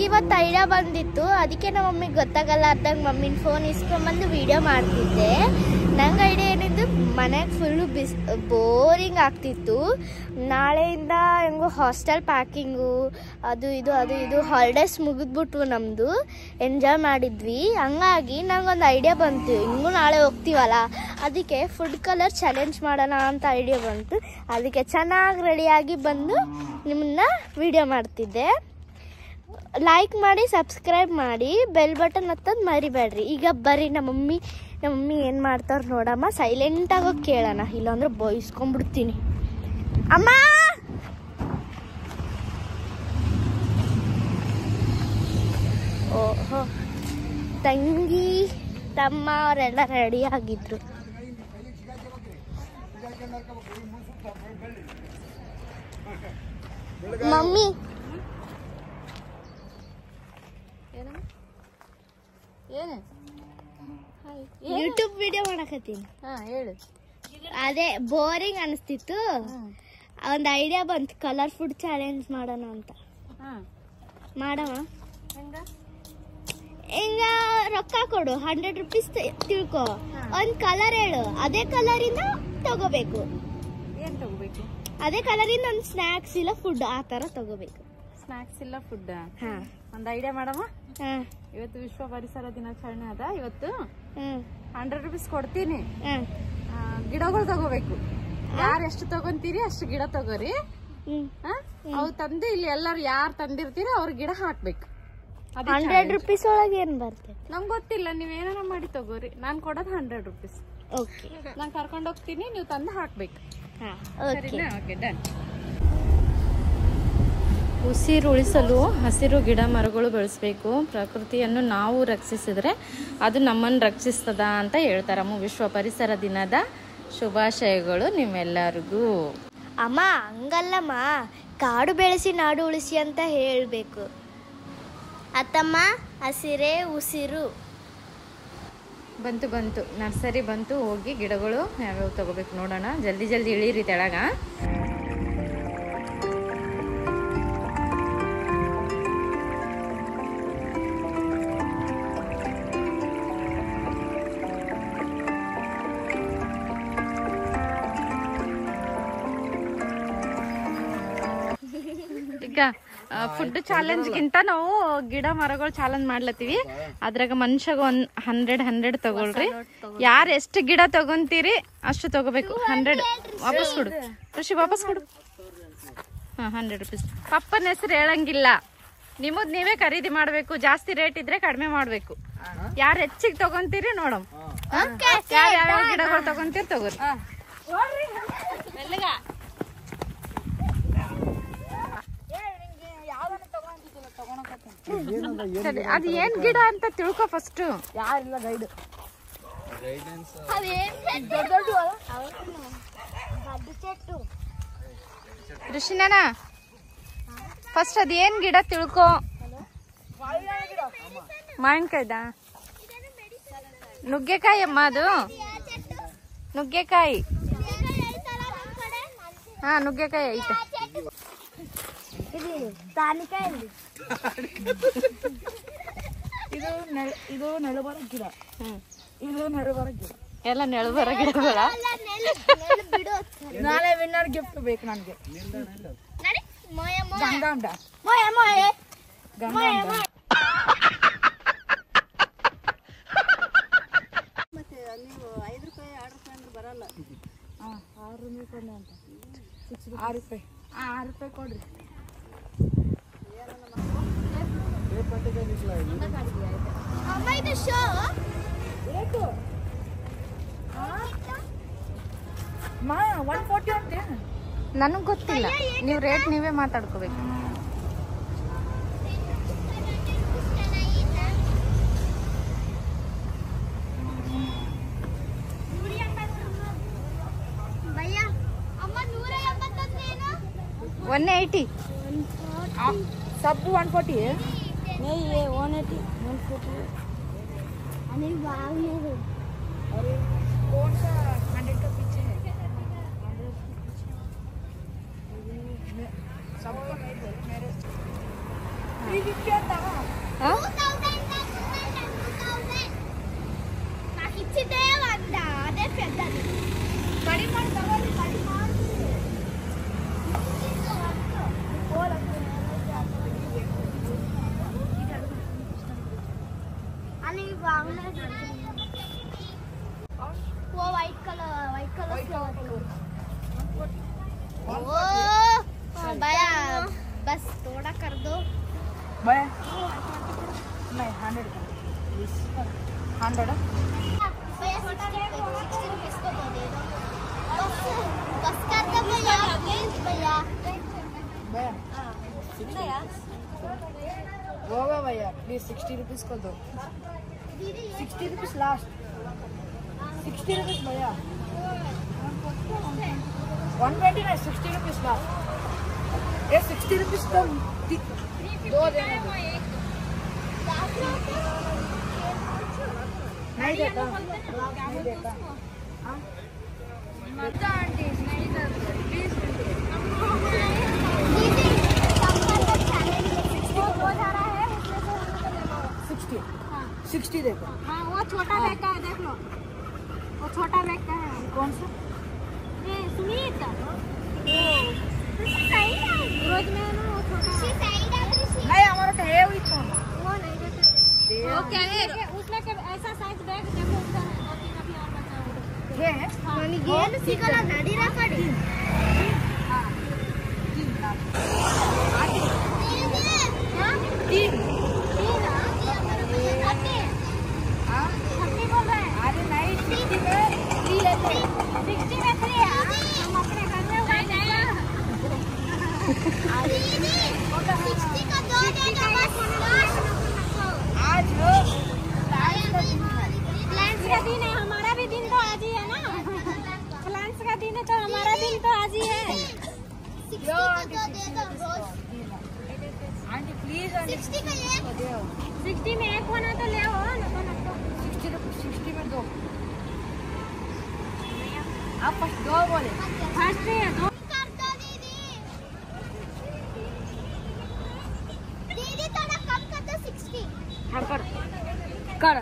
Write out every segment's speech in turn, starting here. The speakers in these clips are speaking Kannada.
ನಂಗೆ ಇವತ್ತು ಐಡಿಯಾ ಬಂದಿತ್ತು ಅದಕ್ಕೆ ನಮ್ಮ ಮಮ್ಮಿಗೆ ಗೊತ್ತಾಗಲ್ಲ ಅರ್ಧಂಗೆ ಮಮ್ಮಿನ ಫೋನ್ ಇಸ್ಕೊಂಬಂದು ವಿಡಿಯೋ ಮಾಡ್ತಿದ್ದೆ ನಂಗೆ ಐಡಿಯಾ ಏನಿದ್ದು ಮನೆಗೆ ಫುಲ್ಲು ಬಿಸ್ ಬೋರಿಂಗ್ ಆಗ್ತಿತ್ತು ನಾಳೆಯಿಂದ ಹೆಂಗೋ ಹಾಸ್ಟೆಲ್ ಪ್ಯಾಕಿಂಗು ಅದು ಇದು ಅದು ಇದು ಹಾಲಿಡೇಸ್ ಮುಗಿದ್ಬಿಟ್ವು ನಮ್ಮದು ಎಂಜಾಯ್ ಮಾಡಿದ್ವಿ ಹಂಗಾಗಿ ನಂಗೊಂದು ಐಡಿಯಾ ಬಂತು ಹಿಂಗೂ ನಾಳೆ ಹೋಗ್ತೀವಲ್ಲ ಅದಕ್ಕೆ ಫುಡ್ ಕಲರ್ ಚಾಲೆಂಜ್ ಮಾಡೋಣ ಅಂತ ಐಡಿಯಾ ಬಂತು ಅದಕ್ಕೆ ಚೆನ್ನಾಗಿ ರೆಡಿಯಾಗಿ ಬಂದು ನಿಮ್ಮನ್ನ ವಿಡಿಯೋ ಮಾಡ್ತಿದ್ದೆ ಲೈಕ್ ಮಾಡಿ ಸಬ್ಸ್ಕ್ರೈಬ್ ಮಾಡಿ ಬೆಲ್ ಬಟನ್ ಹತ್ತೋದು ಮರಿಬೇಡ್ರಿ ಈಗ ಬರ್ರಿ ನಮ್ಮ ಮಮ್ಮಿ ನಮ್ಮ ಮಮ್ಮಿ ಏನು ಮಾಡ್ತಾವ್ರು ನೋಡಮ್ಮ ಸೈಲೆಂಟಾಗಿ ಹೋಗಿ ಕೇಳೋಣ ಇಲ್ಲಾಂದ್ರೆ ಬೈಸ್ಕೊಂಡ್ಬಿಡ್ತೀನಿ ಅಮ್ಮ ಓಹೋ ತಂಗಿ ತಮ್ಮ ಅವರೆಲ್ಲ ರೆಡಿ ಆಗಿದ್ರು ಮಮ್ಮಿ ಏನು ಯೂಟ್ಯೂಬ್ ವಿಡಿಯೋ ಮಾಡಕತ್ತೀನಿ ಹಾ ಹೇಳು ಅದೇ ಬೋರಿಂಗ್ ಅನಿಸ್ತಿತ್ತು ಒಂದು ಐಡಿಯಾ ಬಂತು ಕಲರ್ ಫುಡ್ ಚಾಲೆಂಜ್ ಮಾಡೋಣ ಅಂತ ಹಾ ಮಾಡವ ಹೆಂಗ ಹಿಂಗ ರೊಕ್ಕ ಕೊಡು ಹಂಡ್ರೆಡ್ ರುಪೀಸ್ ತಿಳ್ಕೊ ಒಂದ್ ಕಲರ್ ಹೇಳು ಅದೇ ಕಲರಿಂದ ತಗೋಬೇಕು ಏನ್ ತಗೋಬೇಕು ಅದೇ ಕಲರಿಂದ ಒಂದು ಸ್ನ್ಯಾಕ್ಸ್ ಇಲ್ಲ ಫುಡ್ ಆ ತರ ತಗೋಬೇಕು ಸ್ನಾಕ್ಸ್ ಇಲ್ಲ ಫುಡ್ ಹಾ ಒಂದ್ ಐಡಿಯಾ ಮಾಡಮ್ಮ ಹಾ ಇವತ್ತು ವಿಶ್ವ ಪರಿಸರ ದಿನಾಚರಣೆ ಅದ ಇವತ್ತು ಹ್ಮ್ ಹಂಡ್ರೆಡ್ ರುಪೀಸ್ ಕೊಡ್ತೀನಿ ಹ್ಮ್ ಆ, ಗಿಡಗಳು ತಗೋಬೇಕು ಯಾರು ಎಷ್ಟು ತಗೊಂತೀರಿ ಅಷ್ಟು ಗಿಡ ತಗೋರಿ ಹ್ಮ್ ಹಾ? ಅವು ತಂದು ಇಲ್ಲಿ ಎಲ್ಲಾರು ಯಾರು ತಂದಿರ್ತೀರಿ ಅವ್ರ ಗಿಡ ಹಾಕ್ಬೇಕು ಅದೇ ಹಂಡ್ರೆಡ್ challenge. ರುಪೀಸ್ ಒಳಗೆ ಏನ್ ಬರ್ತೈತೆ ನಂಗ್ ಗೊತ್ತಿಲ್ಲ ನೀವ್ ಏನಾರ ಮಾಡಿ ತಗೋರಿ ನಾನ್ ಕೊಡೋದು ಹಂಡ್ರೆಡ್ ರುಪೀಸ್ ಓಕೆ ನಾನ್ ಕರ್ಕೊಂಡ್ ಹೋಗ್ತೀನಿ ನೀವು ತಂದು ಹಾಕ್ಬೇಕು ಹಾ ಓಕೆ ಸರಿನಾ ಓಕೆ ಡನ್ ಉಸಿರು ಉಳಿಸಲು ಹಸಿರು ಗಿಡ ಮರಗಳು ಬೆಳೆಸಬೇಕು ಪ್ರಕೃತಿಯನ್ನು ನಾವು ರಕ್ಷಿಸಿದ್ರೆ ಅದು ನಮ್ಮನ್ನು ರಕ್ಷಿಸ್ತದ ಅಂತ ಹೇಳ್ತಾರಮ್ಮ ವಿಶ್ವ ಪರಿಸರ ದಿನದ ಶುಭಾಶಯಗಳು ನಿಮ್ಮೆಲ್ಲರಿಗೂ ಅಮ್ಮ ಹಂಗಲ್ಲಮ್ಮ ಕಾಡು ಬೆಳೆಸಿ ನಾಡು ಉಳಿಸಿ ಅಂತ ಹೇಳ್ಬೇಕು ಅತ್ತಮ್ಮ ಹಸಿರೇ ಉಸಿರು ಬಂತು ಬಂತು ನರ್ಸರಿ ಬಂತು ಹೋಗಿ ಗಿಡಗಳು ಯಾವ್ಯಾವ ತಗೋಬೇಕು ನೋಡೋಣ ಜಲ್ದಿ ಜಲ್ದಿ ಇಳೀರಿ ತೆಳಗ ಈಗ ಫುಡ್ ಚಾಲೆಂಜ್ಗಿಂತ ನಾವು ಗಿಡ ಮರಗಳು ಚಾಲೆಂಜ್ ಮಾಡ್ಲತ್ತೀವಿ ಅದ್ರಾಗ ಮನುಷ್ಯಗ ಒಂದ್ ಹಂಡ್ರೆಡ್ ಹಂಡ್ರೆಡ್ ತಗೊಳ್ರಿ ಯಾರು ಎಷ್ಟು ಗಿಡ ತಗೊಂತೀರಿ ಅಷ್ಟು ತಗೋಬೇಕು ಹಂಡ್ರೆಡ್ ವಾಪಸ್ ಕೊಡು ಋಷಿ ವಾಪಸ್ ಕೊಡು ಹಾ ಹಂಡ್ರೆಡ್ ರುಪೀಸ್ ಪಪ್ಪನ ಹೆಸರು ಹೇಳಂಗಿಲ್ಲ ನಿಮ್ಮದ್ ನೀವೇ ಖರೀದಿ ಮಾಡ್ಬೇಕು ಜಾಸ್ತಿ ರೇಟ್ ಇದ್ರೆ ಕಡಿಮೆ ಮಾಡ್ಬೇಕು ಯಾರು ಹೆಚ್ಚಿಗೆ ತಗೊಂತೀರಿ ನೋಡಮ್ ಯಾರು ಯಾವ ಗಿಡಗಳು ತಗೊಂತೀರಿ ತಗೋರಿ ಸರಿ ಅದು ಏನ್ ಗಿಡ ಅಂತ ತಿಳ್ಕೊ ಫಸ್ಟ್ ಯಾರಿಲ್ಲ ಗೈಡ್ ಋಷಿನನ ಫಸ್ಟ್ ಅದ್ ಏನ್ ಗಿಡ ತಿಳ್ಕೊ ಮಾವಿನಕಾಯ್ದ ನುಗ್ಗೆಕಾಯಿ ಅಮ್ಮ ಅದು ನುಗ್ಗೆಕಾಯಿ ಹಾ ನುಗ್ಗೆಕಾಯಿ ಐತೆ ಇದು ನೆಲ- ಇದು ನೆಲಬರ ಗಿಡ ಹ್ಮ್ ಇದು ನೆಲಬರ ಗಿಡ ಎಲ್ಲ ನೆಳಬರ ಗಿಡಗಳ ನಾಳೆ ವಿನ್ನರ್ ಗಿಫ್ಟ್ ಬೇಕು ನನಗೆ ಗಂಗಾಂಬ ಮೊಯ ಮೊಯ ಗಂಗಾಂಬ ಹಾ, ಆರು ರೂಪಾಯಿ ಕೊಡಿ ಅಂತ ಆರು ರೂಪಾಯಿ ಆ, ಆರು ರೂಪಾಯಿ ಕೊಡ್ರಿ ಅಮ್ಮ ಇದು ಶೋ ಮಾ ಒನ್ ಫೋರ್ಟಿ ಅಂತೆ ನನಗ್ ಗೊತ್ತಿಲ್ಲ ನೀವು ರೇಟ್ ನೀವೇ ಮಾತಾಡ್ಕೋಬೇಕು ಭಯ್ಯ ಅಮ್ಮ ನೂರ ಎಂಬತ್ತೊಂದೇನು ಒನ್ ಏಯ್ಟಿ ಸಬ್ಬು ಒನ್ ಫೋರ್ಟಿ नहीं ये वन एटी वन फोर्टी अरे वाह मेरे अरे कौन सा हंड्रेड का पीछे है सबका मेरे ಹಾ? నాకు ఇచ్చితే వంద అదే పెద్దది కడి ಮಾಡಿ ತಗೊಳ್ಳಿ ಕಡಿ ಮಾಡ್ತೀನಿ అని బాగున్నాయి वो व्हाइट कलर व्हाइट कलर ओ भैया बस थोड़ा कर दो भैया नहीं हंड्रेड हंड्रेड भैया सिक्सटी रुपीस को दो दे दो बस बस कर दो भैया प्लीज भैया भैया होगा भैया प्लीज सिक्सटी रुपीज को दो दीदी sixty rupees last sixty rupees भैया वन ट्वेंटी नहीं सिक्सटी रुपीज लास्ट ये सिक्सटी रुपीज तो ति- दो देना दो। नहीं देता नहीं देता हाँ? दीदी संपर्क चैलेंज वो हो जा रहा है उसमें से हमको लेना है। सिक्सटी सिक्सटी देखो हाँ वो छोटा बैग का है देख लो वो छोटा बैग का है कौन सा ये सुनीत सही है रोज में ना वो छोटा सही है नहीं हमारा तो है वही फोन वो नहीं देते वो क्या है उसमें के ऐसा साइज बैग देखो उसका है दो तीन अभी और बचा हुआ ये है ನನಗೆ ಏನು ಸಿಗಲ್ಲ ನಡೀರ ಕಡಿ हाँ? अरे नहीं सिक्सटी में थ्री लेते आज हो फ्लांस का दिन है हमारा भी दिन तो आज ही है ना फ्लांस का दिन है तो हमारा दिन तो आज ही है आंटी प्लीज आंटी दो सिक्सटी में एक होना तो ले हो सिक्सटी रुपीज सिक्सटी में दो आप फर्स्ट दो बोले फर्स्ट है दो दीदी थोड़ा कम कर दो सिक्सटी हाँ कर कर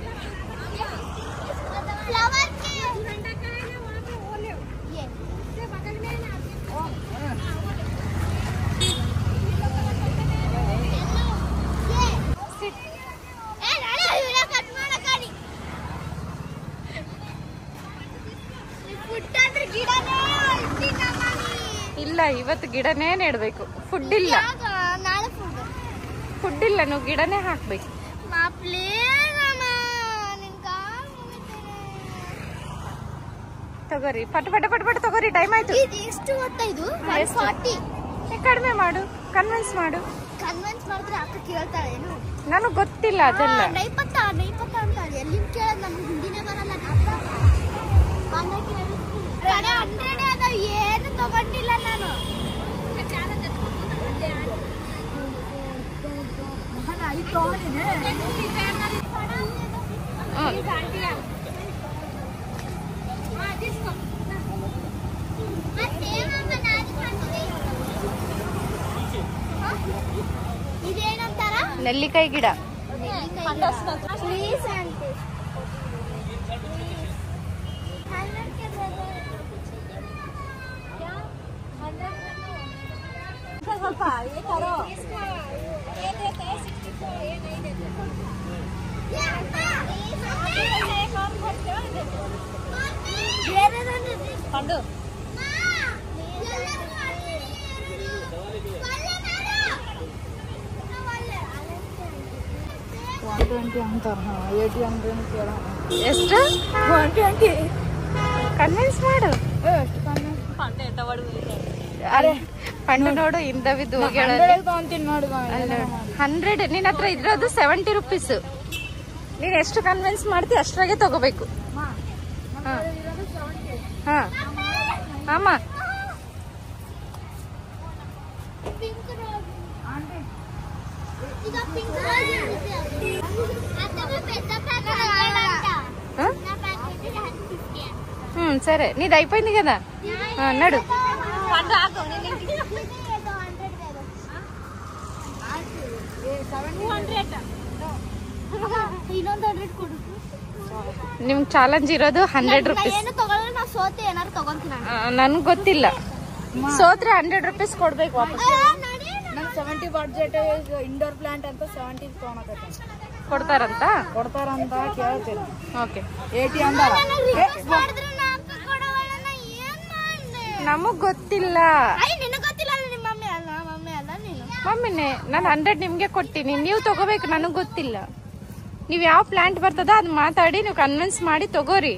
फ्लावर के झंडा का है ना वहाँ पे वो ले ये उसके बगल में है ना आपके ये ए ನಾಳೆ ಇವರ ಕಟ್ ಮಾಡಕಡಿ ಪುಟ್ಟಂದ್ರೆ ಗಿಡನೇ ಇಟ್ಟಿ ನಮ್ಮನಿ ಇಲ್ಲ ಇವತ್ತು ಗಿಡನೇ ನೆಡ್ಬೇಕು ಫುಡ್ ಇಲ್ಲ ಯಾಕ ನಾಳೆ ಫುಡ್ ಫುಡ್ ಇಲ್ಲ ನೀವು ಗಿಡನೇ ಹಾಕ್ಬೇಕು ಮಾ ಪ್ಲೀಸ್ ಅಮ್ಮ ನಿನ್ ಕಾಲ್ ತಗೋರಿ ಪಟ್ ಪಟ ಪಟ್ ಪಟ್ ತಗೋರಿ ಟೈಮ್ ಆಯ್ತು ಇದು ಎಷ್ಟು ಗೊತ್ತಾ ಇದು ಹಾ, ಒನ್ ಎಷ್ಟು? ಫಾರ್ಟಿ ಏ, ಕಡಿಮೆ ಮಾಡು ಕನ್ವಿನ್ಸ್ ಮಾಡು ಕನ್ವಿನ್ಸ್ ಮಾಡಿದ್ರೆ ಅಕ್ಕ ಕೇಳ್ತಾಳೆ ಏನು ನನಗ್ ಗೊತ್ತಿಲ್ಲ ಅದೆಲ್ಲ ನೈಪತ್ತ ನೈಪತ್ತ ಅಂತಾಳೆ ಎಲ್ಲಿ ಕೇಳೋದು ನಮ್ಗೆ ಹಿಂದಿನೇ ಬರಲ್ಲ ಹಂಡ್ರೆಡ್ ಅದ ಏನು ತಗೊಂಡಿಲ್ಲ ನಾನು आई कौन है ಇದೇನಂತಾರ ನೆಲ್ಲಿಕಾಯಿ ಗಿಡ ಪ್ಲೀಸ್ ಆಂಟಿ ಸ್ವಲ್ಪ ये करो ये देते हैं 64 ये नहीं देते ये एक और करते हो ಬೇರೆ ಪಂಡು वन ट्वेंटी अंतर हाँ एटी हंड्रेड ಕೇಳ ಎಷ್ಟು वन ट्वेंटी ಕನ್ವಿನ್ಸ್ ಮಾಡು ಎಷ್ಟು ಕಮ್ಮಿ ಅರೆ ಪಂಡು ನೋಡು ಇಂದ ಬಿದ್ದು ಹೋಗಿ ಹಂಡ್ರೆಡ್ ತಗೊಂತೀನಿ ನೋಡುವ ಹಂಡ್ರೆಡ್ ನಿನ್ನ ಹತ್ರ ಇದ್ರದ್ದು ಸೆವೆಂಟಿ ರುಪೀಸ್ ನೀನ್ ಎಷ್ಟು ಕನ್ವಿನ್ಸ್ ಮಾಡ್ತಿ ಅಷ್ಟ್ರಾಗೆ ತಗೋಬೇಕು ಹಾ ಹಾ ಅಮ್ಮ ಪಿಂಕ್ ರೋಸ್ ಈಗ ಪಿಂಕ್ ರೋಸ್ ಇದೆ ಅದನ್ನ పెద్ద ప్యాకెట్ అంట ಹಾ? నా ప్యాకెట్ 150 ಹ್ಮ್ సరే నీది అయిపోయింది కదా ఆ, నడు పండు ఆకు నేను ఇంటికి 100 దే దో ಇನ್ನೊಂದು ಹಂಡ್ರೆಡ್ ಕೊಡು ನಿಮ್ ಚಾಲೆಂಜ್ ಇರೋದು ಹಂಡ್ರೆಡ್ ನಾ ರುಪೀಸ್ ಏನು ತಗೊಳ್ಳಲ್ಲ ನಾ ಸೋತೆ ಏನಾರು ತಗೊಂತೀನಿ ನಾನು. ನನ್ಗೆ ಗೊತ್ತಿಲ್ಲ ಸೋತ್ರೆ ಹಂಡ್ರೆಡ್ ರುಪೀಸ್ ಕೊಡ್ಬೇಕು ವಾಪಸ್ ಆ, ನಡಿ, ನಂಗೆ ಸೆವೆಂಟಿ ಬಡ್ಜೆಟ್ ಇಂಡೋರ್ ಪ್ಲಾಂಟ್ ಅಂತ ಸೆವೆಂಟಿ ತೊಗೊಳಕತ್ತೆ ಕೊಡ್ತಾರಂತ ಕೊಡ್ತಾರಂತ ಕೇಳ್ತೀನಿ ಓಕೆ ಏಟಿ ಅಂದಾರ ನಾನು request ಮಾಡಿದ್ರೆ ನಾಲ್ಕು ಕೊಡವಲ್ಲ, ನಾ ಏನ್ ಮಾಡ್ಲಿ? ನಮಗ್ ಗೊತ್ತಿಲ್ಲ ಅಯ್ಯ, ನಿನಗ್ ಗೊತ್ತಿಲ್ಲ ಅಲ್ಲ ನಿಮ್ಮ ಮಮ್ಮಿ ಅಲ್ಲ ಮಮ್ಮಿ ಅಲ್ಲ ನೀನು ಮಮ್ಮಿನೇ ನಾನು ಹಂಡ್ರೆಡ್ ನಿಮ್ಗೆ ಕೊಟ್ಟಿನಿ ನೀವು ತಗೋಬೇಕು ನನಗ್ ಗೊತ್ತಿಲ್ಲ ನೀವ್ ಯಾವ ಪ್ಲಾಂಟ್ ಬರ್ತದ ಅದ್ ಮಾತಾಡಿ ನೀವು ಕನ್ವಿನ್ಸ್ ಮಾಡಿ ತಗೋರಿ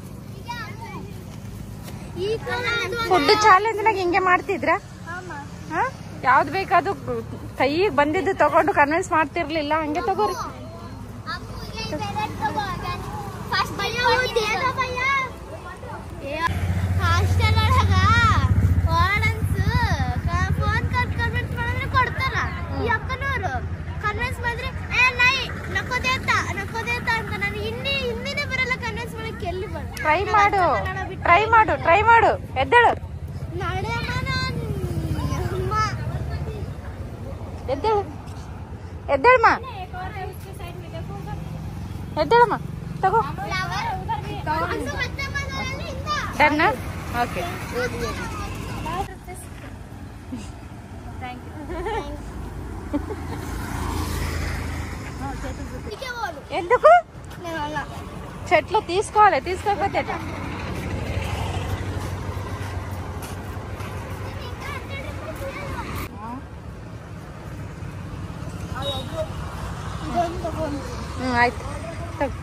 ಈ ತರ ಅದು ಫುಡ್ ಚಾಲೆಂಜ್ನಾಗ ಹಿಂಗೆ ಮಾಡ್ತಿದ್ರ ಅಮ್ಮ. ಹಾ ಯಾವ್ದು ಬೇಕಾದ್ರು ಕೈಗೆ ಬಂದಿದ್ದು ತಗೊಂಡು ಕನ್ವಿನ್ಸ್ ಮಾಡ್ತಿರ್ಲಿಲ್ಲ ಹಂಗೆ ತಗೋರಿ ಅಪ್ಪುಗೆ ಬೇರೆ ತಗೋ, again. First ಭಯ್ಯ ಓದ್ತೀಯೇನೋ ಭಯ್ಯ? ಏ, ಹಾಸ್ಟೆಲ್ ಒಳಗ ವಾರ್ಡನ್ಸ್ ಫೋನ್ ಕಟ್ ಕನ್ವಿನ್ಸ್ ಮಾಡಿದ್ರೆ ಕೊಡ್ತಾರ ಈ ಅಕ್ಕನವರು ಕನ್ವಿನ್ಸ್ ಮಾಡಿದ್ರೆ ಏ ನೈ ನಕ್ಕೋದೇ ಅಂತ ನಕ್ಕೋದೇ ಅಂತ ಅಂತ ನಾನು ಹಿಂದಿ ಹಿಂದಿನೇ ಬರಲ್ಲ ಕನ್ವಿನ್ಸ್ ಮಾಡಕ್ಕೆ ಎಲ್ಲಿ ಬರ ಟ್ರೈ ಮಾಡು ಟ್ರೈ ಮಾಡು ಟ್ರೈ ಮಾಡು ಎದ್ದೇಳು ನಾಳೆ ಅಮ್ಮ ಎದ್ದೇಳು ಎದ್ದೇಳಮ್ಮ ಎದ್ದೇಳಮ್ಮ ತಗೋ ಡನ್ನ ಓಕೆ ఎందుకు చెట్లు తీసుకోవాలి తీసుకోకపోతే ఎట్లా? ಹ್ಮ್, ಆಯ್ತು ತಗೋ.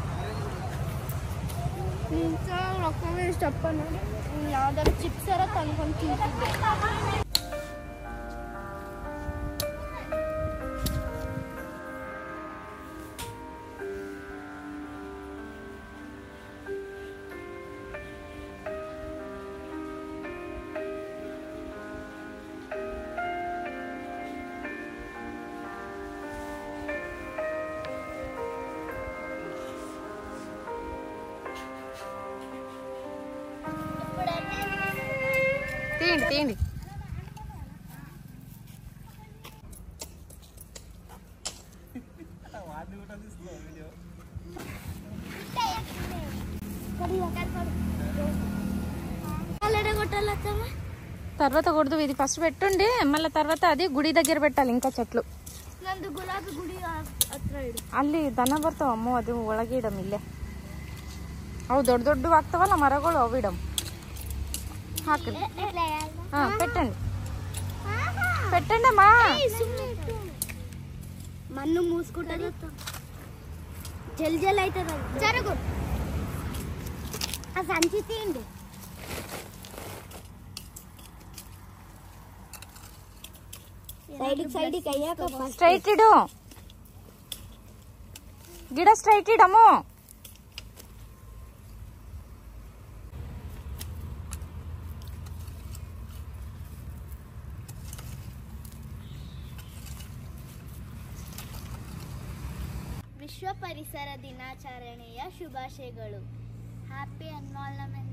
ಇಷ್ಟಪ್ಪ ಯಾವ್ದಾದ್ರು ಚಿಪ್ಸ್ ಎಲ್ಲ ತಂದ್ಕೊಂಡು ತಿಂತಿದ್ದೆ తీయండి తీయండి కొట్టాలత్తమ్మ తర్వాత కొడదు ఇది ఫస్ట్ పెట్టుండి మళ్ళీ తర్వాత అది గుడి దగ్గర పెట్టాలి ఇంకా చెట్లు ನಂದು ಗುಲಾಬಿ ಗುಡಿ ಆ- ಹತ್ರ ಇಡು ಅಲ್ಲಿ ದನ ಬರ್ತಾವ ಅಮ್ಮ ಅದು ಒಳಗೆ ಇಡಮ್ ಇಲ್ಲೇ ಅವು ದೊಡ್ಡ ದೊಡ್ಡ ಆಗ್ತಾವಲ್ಲ ಮರಗಳು ಅವು ಇಡಮ್ ಹಾಕ್ರಿ ಹಾ పెట్టండి పెట్టండి అమ్మా మన్ను మూసుకుంటది జల్ జల్ అవుతుంది జరుగు ఆ సంచి తీయండి సైడ్కి సైడ్కి అయ్యాక ఫస్ట్ ಸ್ಟ್ರೈಟ್ ಇಡು ಗಿಡ ಸ್ಟ್ರೈಟ್ ಇಡಮ್ಮು ವಿಶ್ವ ಪರಿಸರ ದಿನಾಚರಣೆಯ ಶುಭಾಶಯಗಳು ಹ್ಯಾಪಿ ಎನ್ವಾಲ್ಮೆಂಟ್